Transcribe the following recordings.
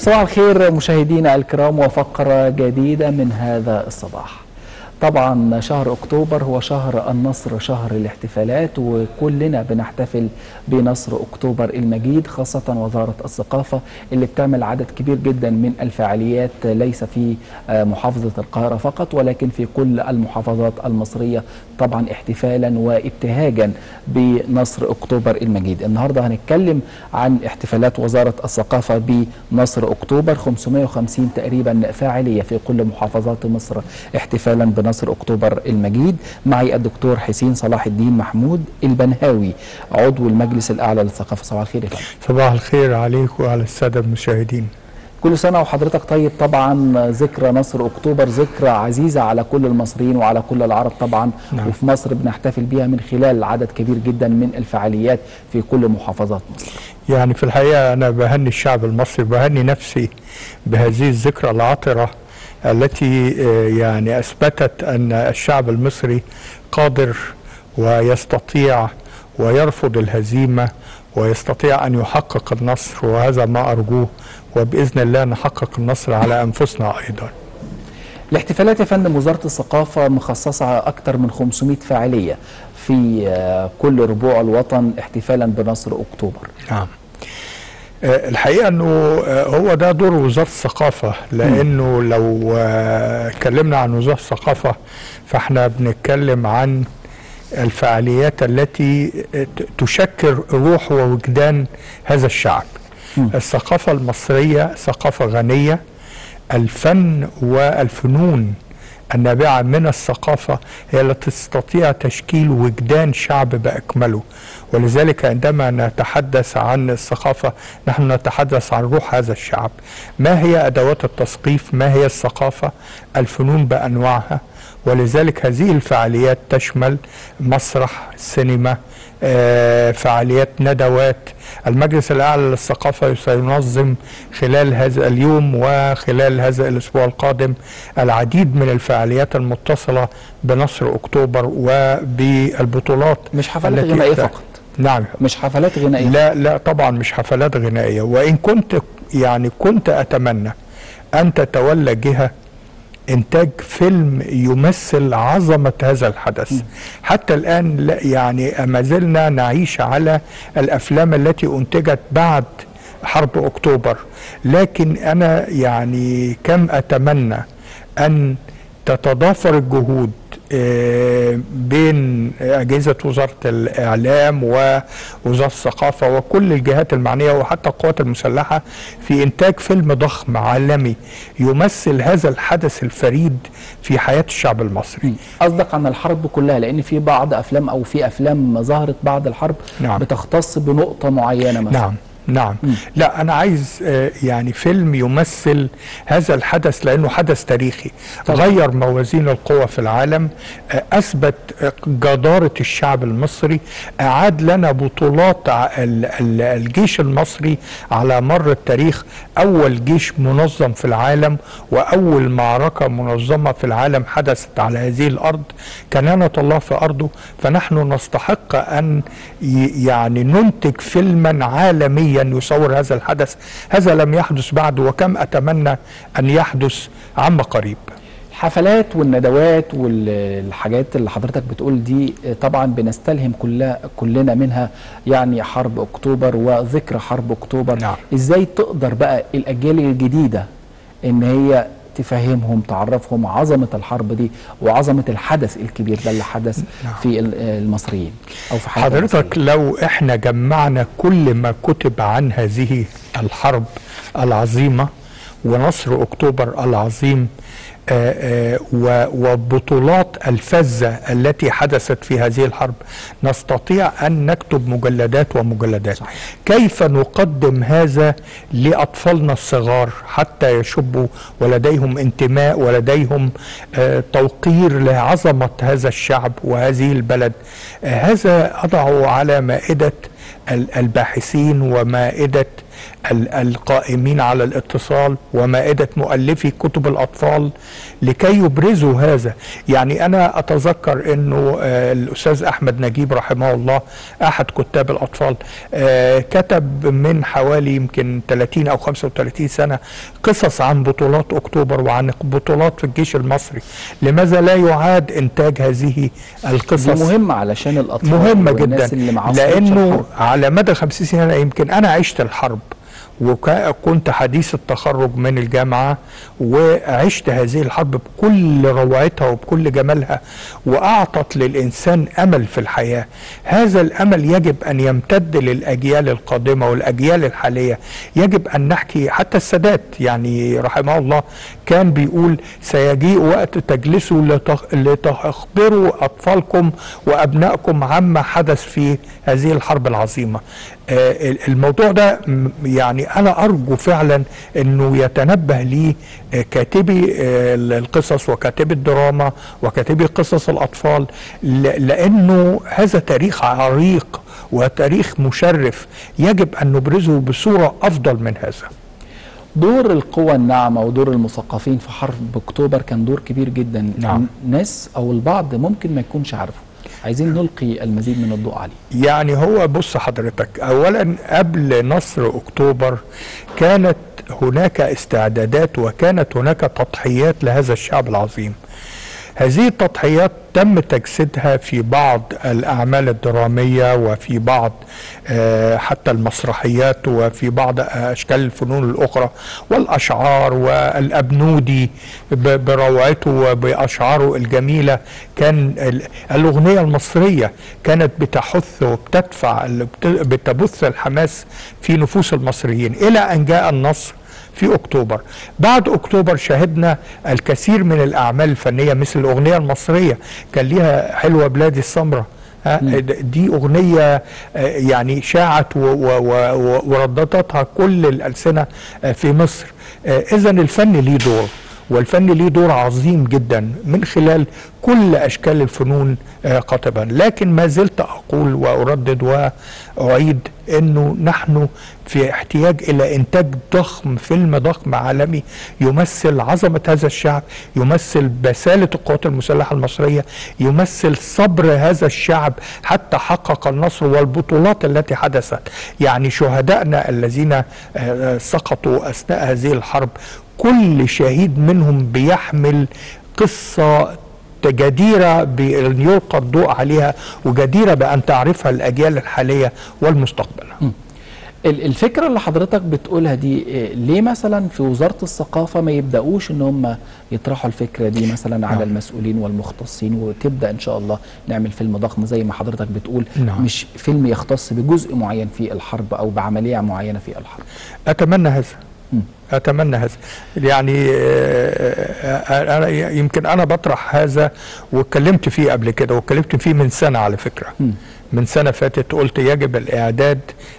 صباح الخير مشاهدينا الكرام وفقرة جديدة من هذا الصباح طبعا شهر اكتوبر هو شهر النصر شهر الاحتفالات وكلنا بنحتفل بنصر اكتوبر المجيد خاصة وزارة الثقافة اللي بتعمل عدد كبير جدا من الفعاليات ليس في محافظة القاهرة فقط ولكن في كل المحافظات المصرية طبعا احتفالا وابتهاجا بنصر اكتوبر المجيد النهاردة هنتكلم عن احتفالات وزارة الثقافة بنصر اكتوبر 550 تقريبا فاعلية في كل محافظات مصر احتفالا بنصر اكتوبر المجيد معي الدكتور حسين صلاح الدين محمود البنهاوي عضو المجلس الاعلى للثقافه صباح الخير يا فندم صباح الخير عليك وعلى الساده المشاهدين كل سنه وحضرتك طيب طبعا ذكرى نصر اكتوبر ذكرى عزيزه على كل المصريين وعلى كل العرب طبعا نعم. وفي مصر بنحتفل بيها من خلال عدد كبير جدا من الفعاليات في كل محافظات مصر يعني في الحقيقه انا بهني الشعب المصري بهني نفسي بهذه الذكرى العطره التي يعني اثبتت ان الشعب المصري قادر ويستطيع ويرفض الهزيمه ويستطيع ان يحقق النصر وهذا ما ارجوه وباذن الله نحقق النصر على انفسنا ايضا. الاحتفالات يا فندم وزاره الثقافه مخصصه اكثر من 500 فاعليه في كل ربوع الوطن احتفالا بنصر اكتوبر. نعم. الحقيقه انه هو ده دور وزاره الثقافه لانه لو اتكلمنا عن وزاره الثقافه فاحنا بنتكلم عن الفعاليات التي تشكل روح ووجدان هذا الشعب الثقافه المصريه ثقافه غنيه الفن والفنون النابعة من الثقافة هي التي تستطيع تشكيل وجدان شعب بأكمله ولذلك عندما نتحدث عن الثقافة نحن نتحدث عن روح هذا الشعب ما هي أدوات التثقيف ما هي الثقافة الفنون بأنواعها ولذلك هذه الفعاليات تشمل مسرح سينما فعاليات ندوات المجلس الأعلى للثقافة سينظم خلال هذا اليوم وخلال هذا الأسبوع القادم العديد من الفعاليات المتصلة بنصر أكتوبر وبالبطولات مش حفلات غنائية فقط نعم مش حفلات غنائية لا لا طبعا مش حفلات غنائية وإن كنت يعني كنت أتمنى أن تتولى جهة انتاج فيلم يمثل عظمه هذا الحدث م. حتى الان لا يعني ما زلنا نعيش على الافلام التي انتجت بعد حرب اكتوبر لكن انا يعني كم اتمنى ان تتضافر الجهود بين أجهزة وزارة الإعلام ووزارة الثقافة وكل الجهات المعنية وحتى القوات المسلحة في إنتاج فيلم ضخم عالمي يمثل هذا الحدث الفريد في حياة الشعب المصري قصدك عن الحرب كلها لأن في بعض أفلام أو في أفلام ظهرت بعد الحرب نعم. بتختص بنقطة معينة مثلا نعم نعم م. لا انا عايز يعني فيلم يمثل هذا الحدث لانه حدث تاريخي طبعا. غير موازين القوى في العالم اثبت جداره الشعب المصري اعاد لنا بطولات الجيش المصري على مر التاريخ اول جيش منظم في العالم واول معركه منظمه في العالم حدثت على هذه الارض كنانه الله في ارضه فنحن نستحق ان يعني ننتج فيلما عالميا يصور هذا الحدث هذا لم يحدث بعد وكم أتمنى أن يحدث عما قريب الحفلات والندوات والحاجات اللي حضرتك بتقول دي طبعا بنستلهم كلها كلنا منها يعني حرب اكتوبر وذكرى حرب اكتوبر نعم. ازاي تقدر بقى الاجيال الجديده ان هي تفهمهم تعرفهم عظمه الحرب دي وعظمه الحدث الكبير ده اللي حدث نعم. في المصريين او في حياه حضرتك لو احنا جمعنا كل ما كتب عن هذه الحرب العظيمه ونصر اكتوبر العظيم آآ آآ وبطولات الفزة التي حدثت في هذه الحرب نستطيع أن نكتب مجلدات ومجلدات صحيح. كيف نقدم هذا لأطفالنا الصغار حتى يشبوا ولديهم انتماء ولديهم توقير لعظمة هذا الشعب وهذه البلد هذا أضعه على مائدة ال- الباحثين ومائدة ال- القائمين على الاتصال ومائدة مؤلفي كتب الأطفال لكي يبرزوا هذا يعني أنا أتذكر أنه آه، الأستاذ أحمد نجيب رحمه الله أحد كتاب الأطفال آه، كتب من حوالي يمكن 30 أو 35 سنة قصص عن بطولات أكتوبر وعن بطولات في الجيش المصري لماذا لا يعاد إنتاج هذه القصص دي مهمة علشان الأطفال مهمة جدا والناس اللي ما عاصرتش لأنه الحرب. على مدى 50 سنة يمكن أنا عشت الحرب وكنت حديث التخرج من الجامعة وعشت هذه الحرب بكل روعتها وبكل جمالها وأعطت للإنسان أمل في الحياة هذا الأمل يجب أن يمتد للأجيال القادمة والأجيال الحالية يجب أن نحكي حتى السادات يعني رحمه الله كان بيقول سيجيء وقت تجلسوا لتخ- لتخبروا أطفالكم وأبنائكم عما حدث في هذه الحرب العظيمة آه، الموضوع ده م- يعني أنا أرجو فعلا أنه يتنبه لي آه، كاتبي آه، القصص وكاتبي الدراما وكاتبي قصص الأطفال ل- لأنه هذا تاريخ عريق وتاريخ مشرف يجب أن نبرزه بصورة أفضل من هذا دور القوى الناعمة ودور المثقفين في حرب أكتوبر كان دور كبير جدا نعم. الناس أو البعض ممكن ما يكونش عارفه عايزين نلقي المزيد من الضوء عليه يعني هو بص حضرتك اولا قبل نصر اكتوبر كانت هناك استعدادات وكانت هناك تضحيات لهذا الشعب العظيم هذه التضحيات تم تجسيدها في بعض الاعمال الدراميه وفي بعض آه، حتى المسرحيات وفي بعض اشكال الفنون الاخرى والاشعار والابنودي ب- بروعته وباشعاره الجميله كان ال- الاغنيه المصريه كانت بتحث وبتدفع ال- بت- بتبث الحماس في نفوس المصريين الى ان جاء النصر في اكتوبر بعد اكتوبر شهدنا الكثير من الاعمال الفنيه مثل الاغنيه المصريه كان ليها حلوه بلادي السمراء ها، دي اغنيه آه، يعني شاعت و- و- و- و- ورددتها كل الالسنه آه، في مصر اذا الفن ليه دور والفن ليه دور عظيم جدا من خلال كل اشكال الفنون آه، قاطبا لكن ما زلت اقول واردد واعيد انه نحن في احتياج الى انتاج ضخم فيلم ضخم عالمي يمثل عظمه هذا الشعب يمثل بساله القوات المسلحه المصريه يمثل صبر هذا الشعب حتى حقق النصر والبطولات التي حدثت يعني شهدائنا الذين آه، آه، سقطوا اثناء هذه الحرب كل شهيد منهم بيحمل قصه جديرة بأن يلقى الضوء عليها وجديرة بأن تعرفها الأجيال الحالية والمستقبل ال- الفكرة اللي حضرتك بتقولها دي إيه، ليه مثلا في وزارة الثقافة ما يبدأوش ان هم يطرحوا الفكرة دي مثلا على نعم. المسؤولين والمختصين وتبدأ ان شاء الله نعمل فيلم ضخم زي ما حضرتك بتقول نعم. مش فيلم يختص بجزء معين في الحرب او بعملية معينة في الحرب أتمنى هذا مم. أتمنى هذا يعني آه، أنا يمكن أنا بطرح هذا واتكلمت فيه قبل كده واتكلمت فيه من سنة على فكرة مم. من سنة فاتت قلت يجب الإعداد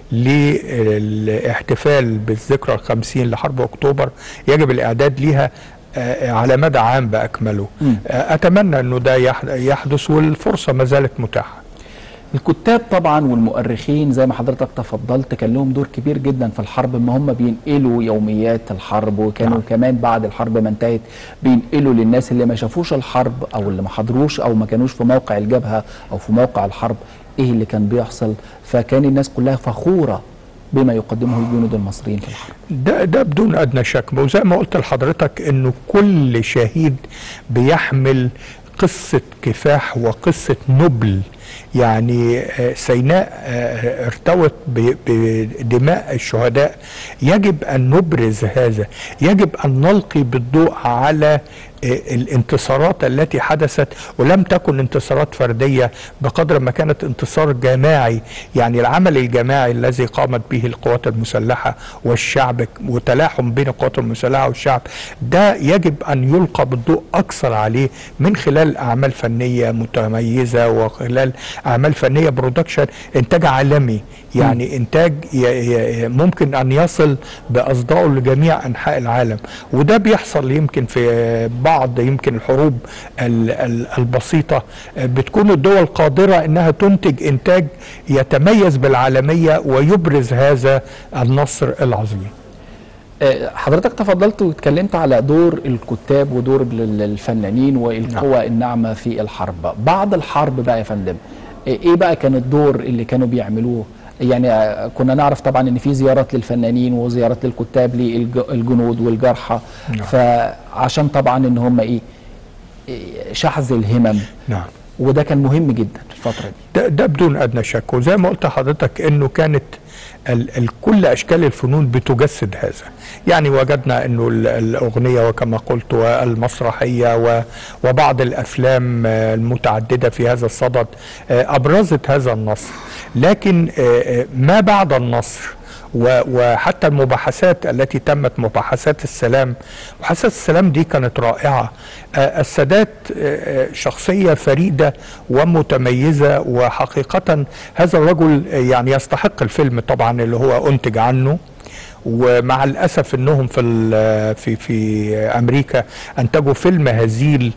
للاحتفال بالذكرى الخمسين لحرب أكتوبر يجب الإعداد ليها آه، على مدى عام بأكمله مم. آه، أتمنى أنه ده يح- يحدث والفرصة ما زالت متاحة الكتاب طبعا والمؤرخين زي ما حضرتك تفضلت كان لهم دور كبير جدا في الحرب ان هم بينقلوا يوميات الحرب وكانوا نعم. كمان بعد الحرب ما انتهت بينقلوا للناس اللي ما شافوش الحرب او اللي ما حضروش او ما كانوش في موقع الجبهة او في موقع الحرب ايه اللي كان بيحصل فكان الناس كلها فخورة بما يقدمه الجنود المصريين في الحرب ده ده بدون ادنى شك وزي ما قلت لحضرتك انه كل شهيد بيحمل قصه كفاح وقصه نبل يعني آه، سيناء آه، ارتوت ب- بدماء الشهداء يجب ان نبرز هذا يجب ان نلقي بالضوء على آه، الانتصارات التي حدثت ولم تكن انتصارات فرديه بقدر ما كانت انتصار جماعي يعني العمل الجماعي الذي قامت به القوات المسلحه والشعب وتلاحم بين القوات المسلحه والشعب ده يجب ان يلقى بالضوء اكثر عليه من خلال اعمال فنيه متميزه وخلال اعمال فنيه برودكشن انتاج عالمي يعني انتاج ي- ي- ممكن ان يصل باصدائه لجميع انحاء العالم وده بيحصل يمكن في بعض بعض يمكن الحروب ال- ال- البسيطة آه، بتكون الدول قادرة انها تنتج انتاج يتميز بالعالمية ويبرز هذا النصر العظيم آه، حضرتك تفضلت واتكلمت على دور الكتاب ودور ال- الفنانين والقوى الناعمة في الحرب بعد الحرب بقى يا فندم آه، ايه بقى كان الدور اللي كانوا بيعملوه يعني آه، كنا نعرف طبعا ان في زيارات للفنانين وزيارات للكتاب للجنود والجرحى نعم. فعشان طبعا ان هم ايه إيه، شحذ الهمم نعم وده كان مهم جدا في الفترة دي ده, ده بدون ادنى شك وزي ما قلت لحضرتك انه كانت ال ال كل اشكال الفنون بتجسد هذا يعني وجدنا انه ال- الاغنيه وكما قلت والمسرحيه و- وبعض الافلام آه، المتعدده في هذا الصدد آه، ابرزت هذا النصر لكن آه، آه، ما بعد النصر و- وحتى المباحثات التي تمت مباحثات السلام مباحثات السلام دي كانت رائعة آه، السادات آه، آه، شخصية فريدة ومتميزة وحقيقة هذا الرجل آه، يعني يستحق الفيلم طبعا اللي هو أنتج عنه ومع الاسف انهم في ال- في في امريكا انتجوا فيلم هزيل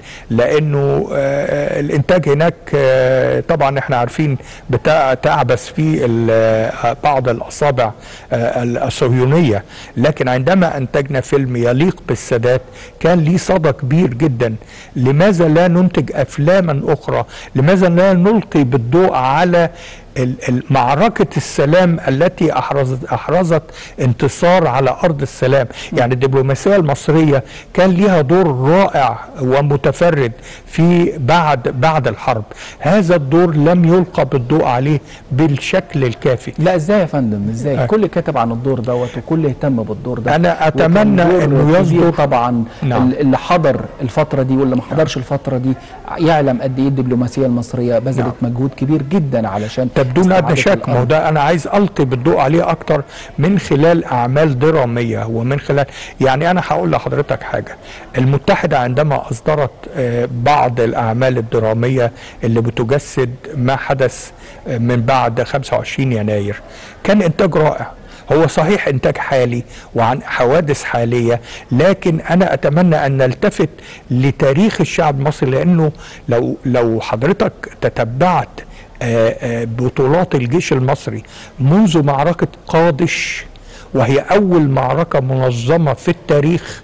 لانه آه، الانتاج هناك آه، طبعا احنا عارفين بتاع تعبس فيه ال- آه، بعض الاصابع آه، الصهيونيه لكن عندما انتجنا فيلم يليق بالسادات كان ليه صدى كبير جدا لماذا لا ننتج افلاما اخرى لماذا لا نلقي بالضوء على ال- ال- معركة السلام التي أحرزت, أحرزت انتصار على أرض السلام يعني الدبلوماسية المصرية كان لها دور رائع ومتفرد في بعد بعد الحرب هذا الدور لم يلقى بالضوء عليه بالشكل الكافي لا ازاي يا فندم ازاي آه. الكل كتب عن الدور دوت وكل اهتم بالدور ده أنا وكان أتمنى دور إنه كبير يصدر طبعا نعم. اللي حضر الفتره دي واللي ما حضرش الفتره دي يعلم قد ايه الدبلوماسيه المصريه بذلت نعم. مجهود كبير جدا علشان بدون ادنى استعادة شك ما هو الأرض. ده انا عايز القي بالضوء عليه اكتر من خلال اعمال دراميه ومن خلال يعني انا هقول لحضرتك حاجه المتحده عندما اصدرت آه، بعض الاعمال الدراميه اللي بتجسد ما حدث آه، من بعد 25 يناير كان انتاج رائع هو صحيح انتاج حالي وعن حوادث حاليه لكن انا اتمنى ان نلتفت لتاريخ الشعب المصري لانه لو لو حضرتك تتبعت آه، آه، بطولات الجيش المصري منذ معركة قادش وهي أول معركة منظمة في التاريخ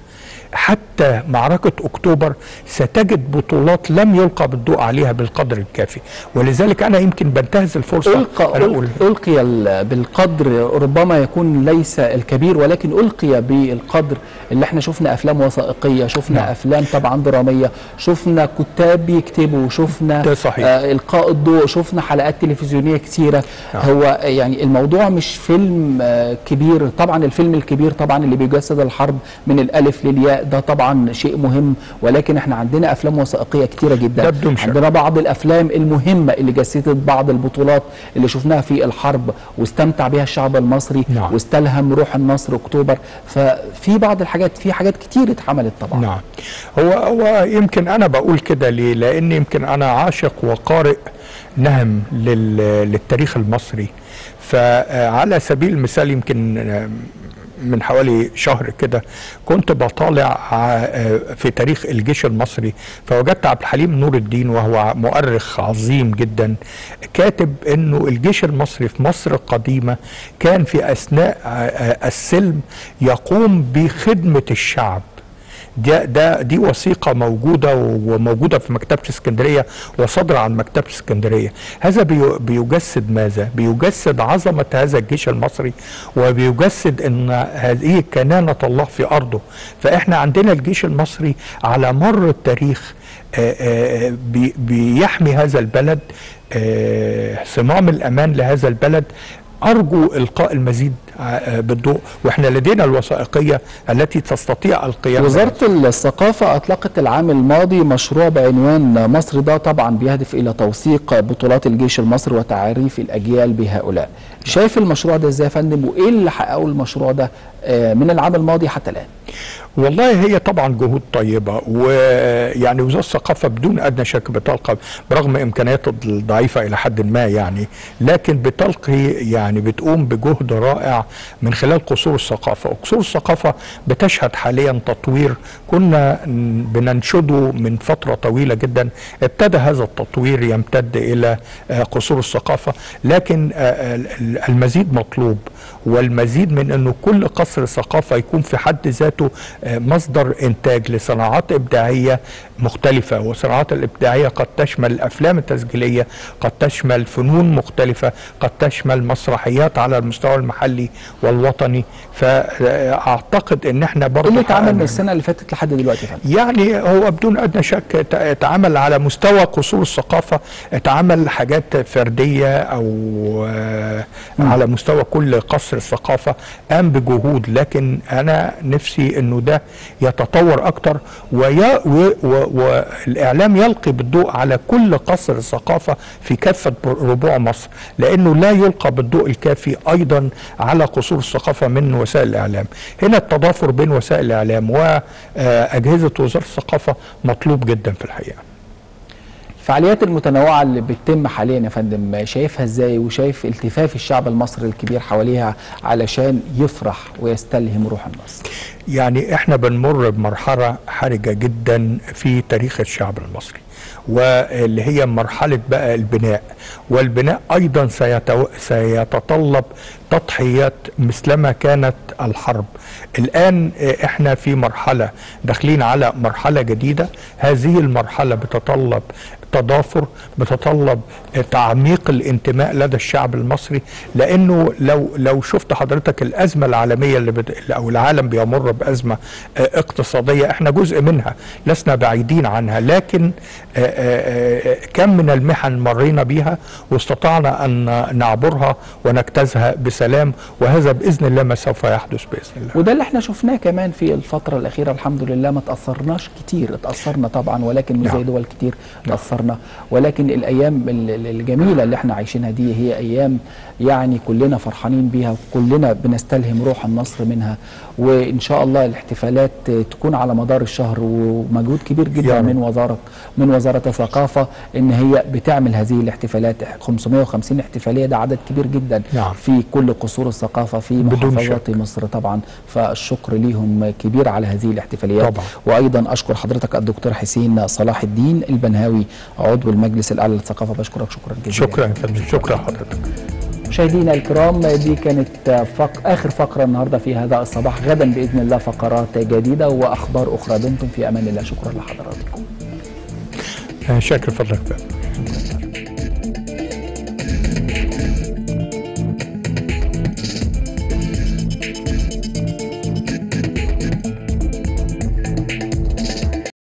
حتى معركة أكتوبر ستجد بطولات لم يلقى بالضوء عليها بالقدر الكافي ولذلك أنا يمكن بنتهز الفرصة ألقى, أنا أقول ألقي ال- بالقدر ربما يكون ليس الكبير ولكن ألقي بالقدر اللي احنا شفنا أفلام وثائقية شفنا نعم. أفلام طبعا درامية شفنا كتاب بيكتبوا شفنا ده صحيح. آه إلقاء الضوء شفنا حلقات تلفزيونية كتيرة نعم. هو يعني الموضوع مش فيلم آه كبير طبعا الفيلم الكبير طبعا اللي بيجسد الحرب من الألف للياء ده طبعا شيء مهم ولكن احنا عندنا أفلام وثائقية كتيرة جدا ده بدون شك. عندنا بعض الافلام المهمه اللي جسدت بعض البطولات اللي شفناها في الحرب واستمتع بها الشعب المصري نعم. واستلهم روح النصر اكتوبر ففي بعض الحاجات في حاجات كتير اتعملت طبعا نعم هو هو يمكن انا بقول كده ليه لان يمكن انا عاشق وقارئ نهم لل للتاريخ المصري فعلى سبيل المثال يمكن آه، من حوالي شهر كده كنت بطالع آه، في تاريخ الجيش المصري فوجدت عبد الحليم نور الدين وهو مؤرخ عظيم جدا كاتب انه الجيش المصري في مصر القديمه كان في اثناء آه، آه، السلم يقوم بخدمه الشعب ده ده دي وثيقه موجوده وموجوده في مكتبه اسكندريه وصادره عن مكتبه اسكندريه هذا بي- بيجسد ماذا بيجسد عظمه هذا الجيش المصري وبيجسد ان هذه كنانه الله في ارضه فاحنا عندنا الجيش المصري على مر التاريخ آه، آه، بي- بيحمي هذا البلد آه، صمام الامان لهذا البلد ارجو القاء المزيد آه، بالضوء واحنا لدينا الوثائقيه التي تستطيع القيام وزارة الثقافة أطلقت العام الماضي مشروع بعنوان مصر ده طبعا بيهدف إلى توثيق بطولات الجيش المصري وتعريف الأجيال بهؤلاء شايف المشروع ده إزاي يا فندم وإيه اللي حققه المشروع ده آه، من العام الماضي حتى الآن والله هي طبعا جهود طيبة ويعني وزارة الثقافة بدون أدنى شك بتلقى برغم إمكانياتها الضعيفة إلى حد ما يعني لكن بتلقي يعني بتقوم بجهد رائع من خلال قصور الثقافة وقصور الثقافة بتشهد حاليا تطوير كنا بننشده من فترة طويلة جدا ابتدى هذا التطوير يمتد إلى آه، قصور الثقافة لكن آه، المزيد مطلوب والمزيد من أنه كل قصر ثقافة يكون في حد ذاته مصدر انتاج لصناعات ابداعيه مختلفه والصناعات الابداعيه قد تشمل الافلام التسجيليه قد تشمل فنون مختلفه قد تشمل مسرحيات على المستوى المحلي والوطني فاعتقد ان احنا برضه اللي اتعمل من السنه اللي فاتت لحد دلوقتي فعلا يعني هو بدون ادنى شك اتعمل على مستوى قصور الثقافه اتعمل حاجات فرديه او م. على مستوى كل قصر الثقافه قام بجهود لكن انا نفسي انه ده يتطور اكتر ويا والاعلام يلقي بالضوء على كل قصر الثقافه في كافه ربوع مصر لانه لا يلقى بالضوء الكافي ايضا على قصور الثقافه من وسائل الاعلام هنا التضافر بين وسائل الاعلام واجهزه وزاره الثقافه مطلوب جدا في الحقيقه الفعاليات المتنوعة اللي بتتم حاليا يا فندم شايفها ازاي وشايف التفاف الشعب المصري الكبير حواليها علشان يفرح ويستلهم روح النصر يعني احنا بنمر بمرحلة حرجة جدا في تاريخ الشعب المصري واللي هي مرحلة بقى البناء والبناء أيضا سيتو... سيتطلب تضحيات مثلما كانت الحرب الآن احنا في مرحلة داخلين على مرحلة جديدة هذه المرحلة بتتطلب تضافر بتتطلب تعميق الانتماء لدى الشعب المصري لانه لو لو شفت حضرتك الازمه العالميه اللي بت... او العالم بيمر بازمه اقتصاديه احنا جزء منها لسنا بعيدين عنها لكن كم من المحن مرينا بيها واستطعنا ان نعبرها ونجتازها بسلام وهذا باذن الله ما سوف يحدث باذن الله وده اللي احنا شفناه كمان في الفتره الاخيره الحمد لله ما تاثرناش كتير اتاثرنا طبعا ولكن مش زي دول كتير تاثرنا ولكن الايام الجميله اللي احنا عايشينها دي هي ايام يعني كلنا فرحانين بيها وكلنا بنستلهم روح النصر منها وان شاء الله الاحتفالات تكون على مدار الشهر ومجهود كبير جدا من وزاره من وزاره الثقافه ان هي بتعمل هذه الاحتفالات 550 احتفاليه ده عدد كبير جدا نعم. في كل قصور الثقافه في محافظات مصر طبعا فالشكر ليهم كبير على هذه الاحتفاليات طبعا. وايضا اشكر حضرتك الدكتور حسين صلاح الدين البنهاوي عضو المجلس الاعلى للثقافه بشكرك شكرا جزيلا شكرا فندم شكرا حضرتك مشاهدينا الكرام دي كانت فق... اخر فقره النهارده في هذا الصباح غدا باذن الله فقرات جديده واخبار اخرى دمتم في امان الله شكرا لحضراتكم شكرا فضلك